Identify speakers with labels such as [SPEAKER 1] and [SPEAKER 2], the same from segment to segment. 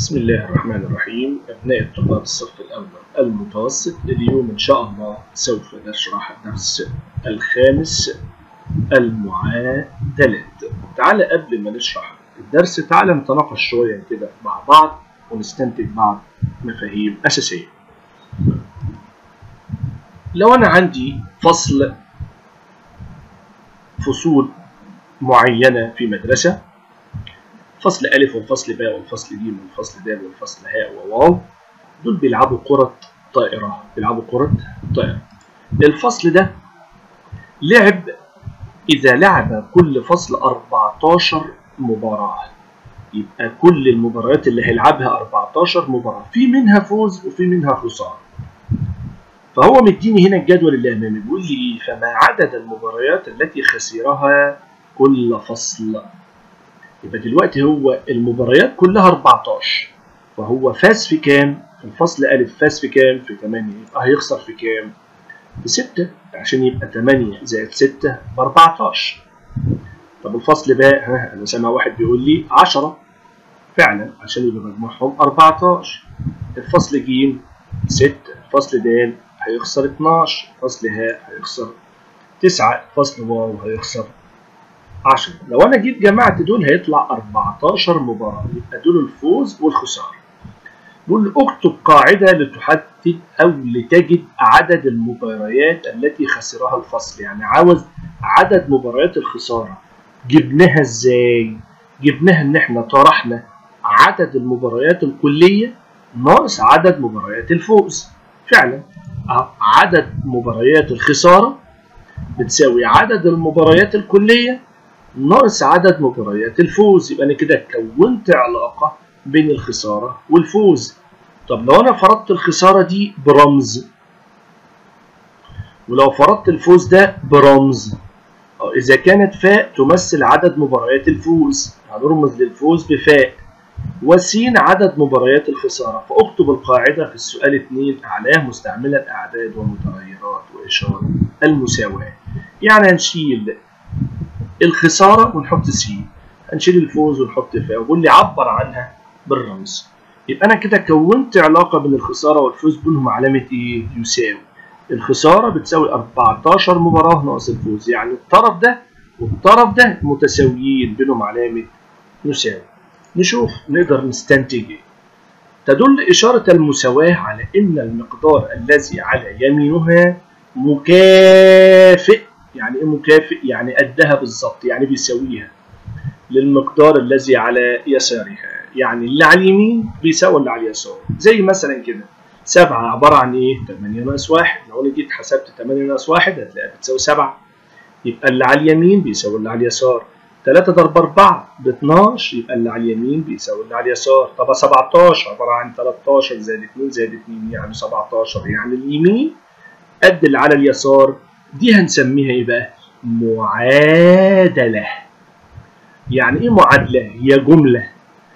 [SPEAKER 1] بسم الله الرحمن الرحيم أبناء الطلاب الصف الأول المتوسط اليوم إن شاء الله سوف نشرح الدرس الخامس المعادلات تعال قبل ما نشرح الدرس تعال نتناقش شوية كده مع بعض ونستنتج بعض مفاهيم أساسية لو أنا عندي فصل فصول معينة في مدرسة فصل ألف والفصل باء والفصل ج والفصل د والفصل هاء وواو دول بيلعبوا كرة طائرة بيلعبوا كرة طائرة الفصل ده لعب إذا لعب كل فصل 14 مباراة يبقى كل المباريات اللي هيلعبها 14 مباراة في منها فوز وفي منها خسارة فهو مديني هنا الجدول اللي أمامي بيقول لي فما عدد المباريات التي خسرها كل فصل يبقى دلوقتي هو المباريات كلها 14 فهو فاز في كام؟ في الفصل أ فاز في كام؟ في 8 يبقى هيخسر في كام؟ في 6 عشان يبقى 8 زائد 6 ب 14 طب الفصل ب ها انا سامع واحد بيقول لي 10 فعلا عشان يبقى مجموعهم 14 الفصل ج 6 الفصل د هيخسر 12 الفصل ه هيخسر 9 الفصل واو هيخسر 10 لو انا جيت جمعت دول هيطلع 14 مباراة يبقى دول الفوز والخسارة بقول اكتب قاعدة لتحدد او لتجد عدد المباريات التي خسرها الفصل يعني عاوز عدد مباريات الخسارة جبناها ازاي جبناها ان احنا طرحنا عدد المباريات الكلية ناقص عدد مباريات الفوز فعلا عدد مباريات الخسارة بتساوي عدد المباريات الكلية ناقص عدد مباريات الفوز يبقى انا كده كونت علاقه بين الخساره والفوز طب لو انا فرضت الخساره دي برمز ولو فرضت الفوز ده برمز أو اذا كانت فاء تمثل عدد مباريات الفوز هنرمز للفوز بفاء وسين عدد مباريات الخساره فاكتب القاعده في السؤال 2 اعلاه مستعملا اعداد ومتغيرات واشاره المساواه يعني هنشيل الخساره ونحط سي هنشيل الفوز ونحط فا ويقول لي عبر عنها بالرمز يبقى انا كده كونت علاقه بين الخساره والفوز بينهم علامه ايه يساوي الخساره بتساوي 14 مباراه ناقص الفوز يعني الطرف ده والطرف ده متساويين بينهم علامه يساوي نشوف نقدر نستنتج ايه تدل اشاره المساواه على ان المقدار الذي على يمينها مكافئ يعني ايه مكافئ يعني قدها بالظبط يعني بيساويها للمقدار الذي على يسارها يعني اللي على اليمين بيساوي اللي على اليسار زي مثلا كده 7 عباره عن ايه 8 ناقص 1 لو انا جيت حسبت 8 ناقص 1 هتلاقيها بتساوي 7 يبقى اللي على اليمين بيساوي اللي على اليسار 3 ضرب 4 ب 12 يبقى اللي على اليمين بيساوي اللي على اليسار طب 17 عباره عن 13 زائد 2 زائد 2 يعني 17 يعني اليمين قد اللي على اليسار دي هنسميها ايه بقى؟ معادلة. يعني ايه معادلة؟ هي جملة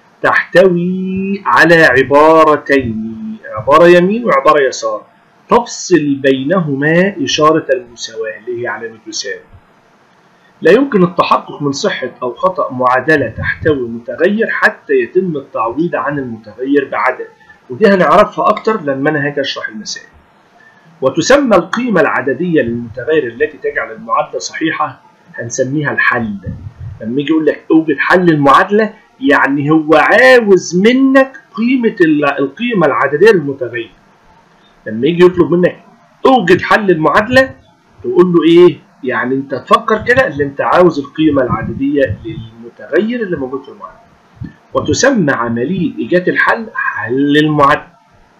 [SPEAKER 1] تحتوي على عبارتين عبارة يمين وعبارة يسار تفصل بينهما إشارة المساواة اللي هي علامة يساوي. لا يمكن التحقق من صحة أو خطأ معادلة تحتوي متغير حتى يتم التعويض عن المتغير بعدد ودي هنعرفها أكتر لما أنا هاجي أشرح المسائل. وتسمى القيمة العددية للمتغير التي تجعل المعادلة صحيحة هنسميها الحل لما يجي يقول لك اوجد حل المعادلة يعني هو عاوز منك قيمة القيمة العددية للمتغير لما يجي يطلب منك اوجد حل المعادلة تقول له ايه يعني انت تفكر كده اللي انت عاوز القيمة العددية للمتغير اللي موجود في المعادلة وتسمى عملية إيجاد الحل حل المعادلة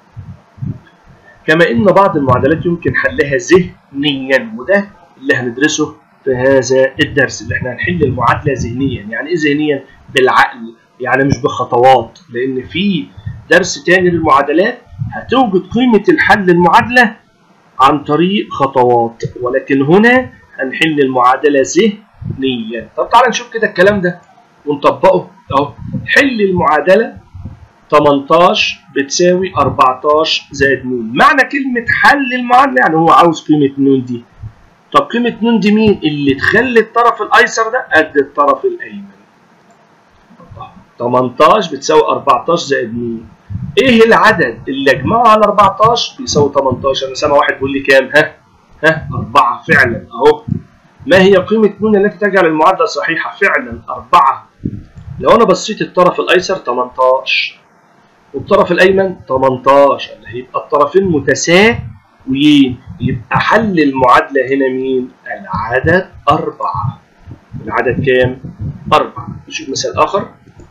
[SPEAKER 1] كما ان بعض المعادلات يمكن حلها ذهنيا وده اللي هندرسه في هذا الدرس اللي احنا هنحل المعادله ذهنيا يعني ايه ذهنيا بالعقل يعني مش بخطوات لان في درس تاني للمعادلات هتوجد قيمه الحل المعادله عن طريق خطوات ولكن هنا هنحل المعادله ذهنيا طب تعالى نشوف كده الكلام ده ونطبقه اهو حل المعادله 18 بتساوي 14 زائد ن معنى كلمة حل المعادلة يعني هو عاوز قيمة ن دي طب قيمة ن دي مين اللي تخلي الطرف الأيسر ده قد الطرف الأيمن 18 بتساوي 14 زائد مين ايه العدد اللي اجمعه على 14 بيساوي 18 انا سامع واحد بيقول لي كام ها ها 4 فعلا اهو ما هي قيمة مين التي تجعل المعادلة صحيحة فعلا 4 لو انا بصيت الطرف الايسر 18 والطرف الايمن 18 اللي هيبقى الطرفين متساويين يبقى حل المعادلة هنا مين العدد 4 العدد كام 4 نشوف مثال اخر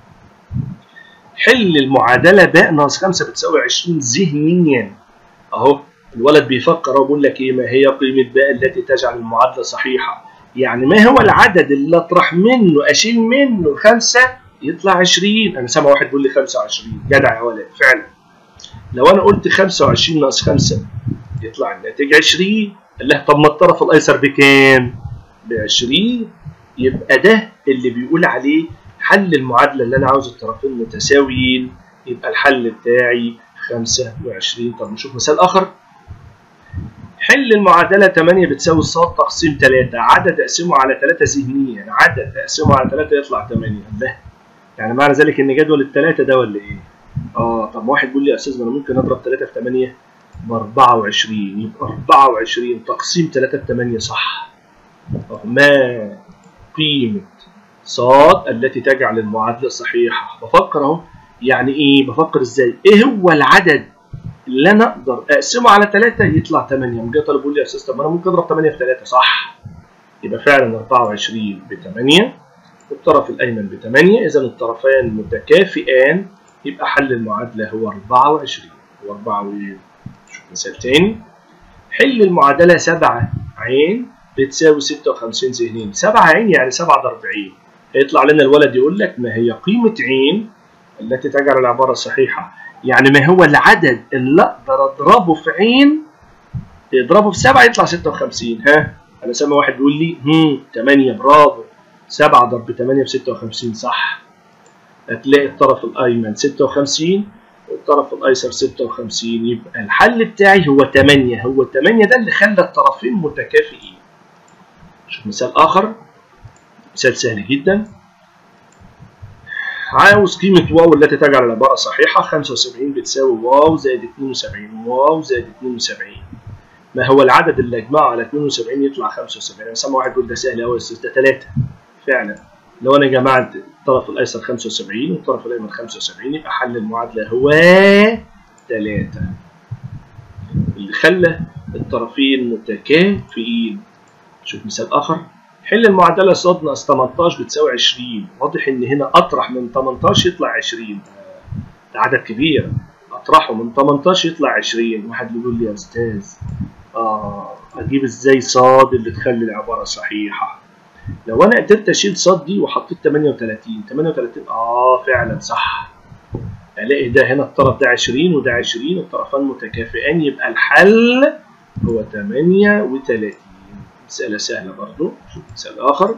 [SPEAKER 1] حل المعادلة باء ناقص 5 بتساوي 20 ذهنيا اهو الولد بيفكر اهو بيقول لك ايه ما هي قيمة باء التي تجعل المعادلة صحيحة يعني ما هو العدد اللي اطرح منه اشيل منه 5 يطلع 20 انا سامع واحد بيقول لي 25 جدع يا ولد فعلا لو انا قلت 25 ناقص 5 يطلع الناتج 20 قال له طب ما الطرف الايسر بكام؟ ب 20 يبقى ده اللي بيقول عليه حل المعادلة اللي أنا عاوز الطرفين متساويين يبقى الحل بتاعي 25 طب نشوف مثال آخر حل المعادلة 8 بتساوي ص تقسيم 3 عدد أقسمه على 3 ذهنيا عدد أقسمه على 3 يطلع 8 ده يعني معنى ذلك إن جدول الثلاثة ده ولا إيه؟ آه طب واحد بيقول لي يا أستاذ ما أنا ممكن أضرب 3 في 8 ب 24 يبقى 24 تقسيم 3 في 8 صح ما قيمة صاد التي تجعل المعادلة صحيحة بفكر اهو يعني ايه بفكر ازاي ايه هو العدد اللي انا اقدر اقسمه على 3 يطلع 8 قام جه طالب يقول لي يا استاذ طب انا ممكن اضرب 8 في 3 صح يبقى فعلا 24 ب 8 والطرف الايمن ب 8 اذا الطرفان متكافئان يبقى حل المعادلة هو 24 هو 4 شوف مثال تاني حل المعادلة 7 عين بتساوي 56 ذهنين 7 عين يعني 7 ضرب عين هيطلع لنا الولد يقول لك ما هي قيمة عين التي تجعل العبارة صحيحة يعني ما هو العدد اللي اقدر اضربه في عين اضربه في 7 يطلع 56 ها انا سامع واحد بيقول لي هم 8 برافو 7 ضرب 8 ب 56 صح هتلاقي الطرف الايمن 56 والطرف الايسر 56 يبقى الحل بتاعي هو 8 هو 8 ده اللي خلى الطرفين متكافئين شوف مثال اخر مثال سهل جدا عاوز قيمة واو التي تجعل العبارة صحيحة 75 بتساوي واو زائد 72 واو زائد 72 ما هو العدد اللي اجمعه على 72 يطلع 75 انا سامع واحد يقول ده سهل قوي ده 3 فعلا لو انا جمعت الطرف الايسر 75 والطرف الايمن 75 يبقى حل المعادلة هو 3 اللي خلى الطرفين متكافئين شوف مثال اخر حل المعادلة ص ناقص 18 بتساوي 20 واضح ان هنا اطرح من 18 يطلع 20 ده عدد كبير اطرحه من 18 يطلع 20 واحد يقول لي يا استاذ اه اجيب ازاي ص اللي تخلي العبارة صحيحة لو انا قدرت اشيل ص دي وحطيت 38 38 اه فعلا صح الاقي ده هنا الطرف ده 20 وده 20 الطرفان متكافئان يبقى الحل هو 38 مسألة سهلة برضو شوف مثال آخر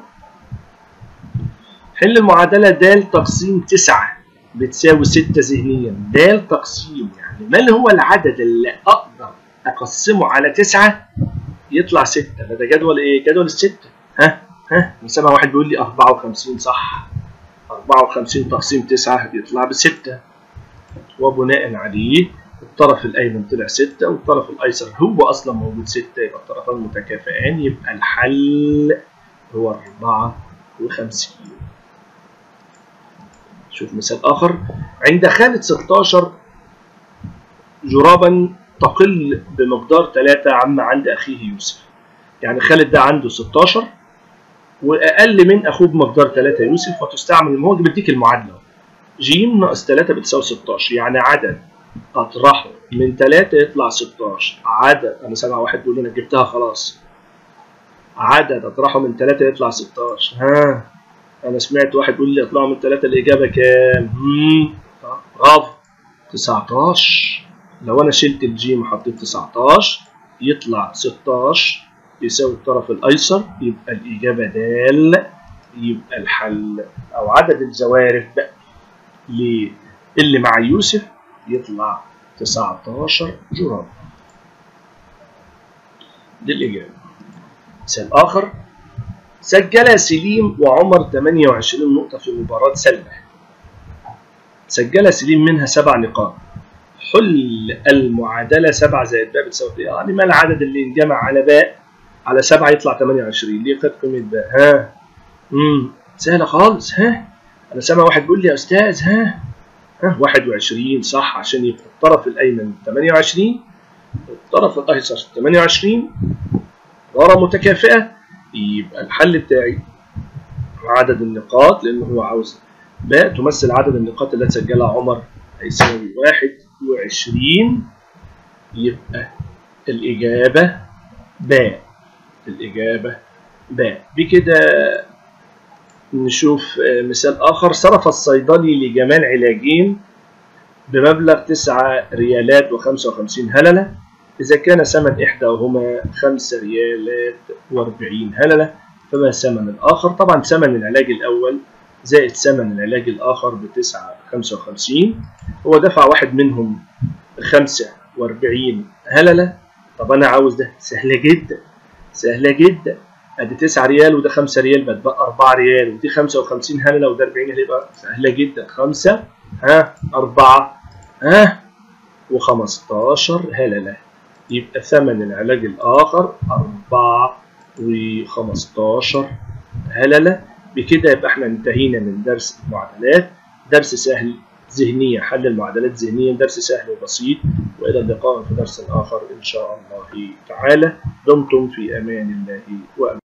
[SPEAKER 1] حل المعادلة د تقسيم 9 بتساوي 6 ذهنيا د تقسيم يعني ما هو العدد اللي أقدر أقسمه على 9 يطلع 6 ده جدول إيه؟ جدول الستة ها ها من سامع واحد بيقول لي 54 صح 54 تقسيم 9 يطلع بستة وبناء عليه الطرف الأيمن طلع 6 والطرف الأيسر هو أصلا موجود 6 يبقى الطرفان متكافئان يبقى الحل هو 54 شوف مثال آخر عند خالد 16 جرابا تقل بمقدار 3 عما عند أخيه يوسف يعني خالد ده عنده 16 وأقل من أخوه بمقدار 3 يوسف وتستعمل هو بيديك المعادلة ج ناقص 3 بتساوي 16 يعني عدد اطرحه من 3 يطلع 16 عدد انا سامع واحد بيقول انا جبتها خلاص عدد اطرحه من 3 يطلع 16 ها انا سمعت واحد بيقول لي اطلعه من 3 الاجابه كام امم برافو 19 لو انا شلت الجيم وحطيت 19 يطلع 16 يساوي الطرف الايسر يبقى الاجابه د يبقى الحل او عدد الزوارف بقى اللي مع يوسف يطلع 19 جرام دي الإجابة مثال آخر سجل سليم وعمر 28 نقطة في مباراة سلة سجل سليم منها سبع نقاط حل المعادلة 7 زائد باء بتساوي ايه؟ يعني ما العدد اللي انجمع على باء على 7 يطلع 28 ليه خد قيمة باء ها امم سهلة خالص ها أنا سامع واحد بيقول لي يا أستاذ ها ها 21 صح عشان يبقى الطرف الأيمن 28 والطرف الأيسر 28 ورا متكافئة يبقى الحل بتاعي عدد النقاط لأنه هو عاوز باء تمثل عدد النقاط التي سجلها عمر هيساوي 21 يبقى الإجابة باء الإجابة باء بكده نشوف مثال آخر صرف الصيدلي لجمال علاجين بمبلغ 9 ريالات و55 هللة إذا كان ثمن إحداهما 5 ريالات و40 هللة فما ثمن الآخر طبعا ثمن العلاج الأول زائد ثمن العلاج الآخر بتسعة خمسة وخمسين هو دفع واحد منهم خمسة وأربعين هللة طب أنا عاوز ده سهلة جدا سهلة جدا أدي تسعة ريال وده خمسة ريال بتبقى أربعة ريال ودي خمسة وخمسين هللة وده أربعين هللة يبقى سهلة جدا خمسة ها أربعة ها وخمستاشر هللة يبقى ثمن العلاج الآخر أربعة وخمستاشر هللة بكده يبقى احنا انتهينا من درس المعادلات درس سهل ذهنيا حل المعادلات ذهنيا درس سهل وبسيط والى اللقاء في درس اخر ان شاء الله تعالى دمتم في امان الله وامانه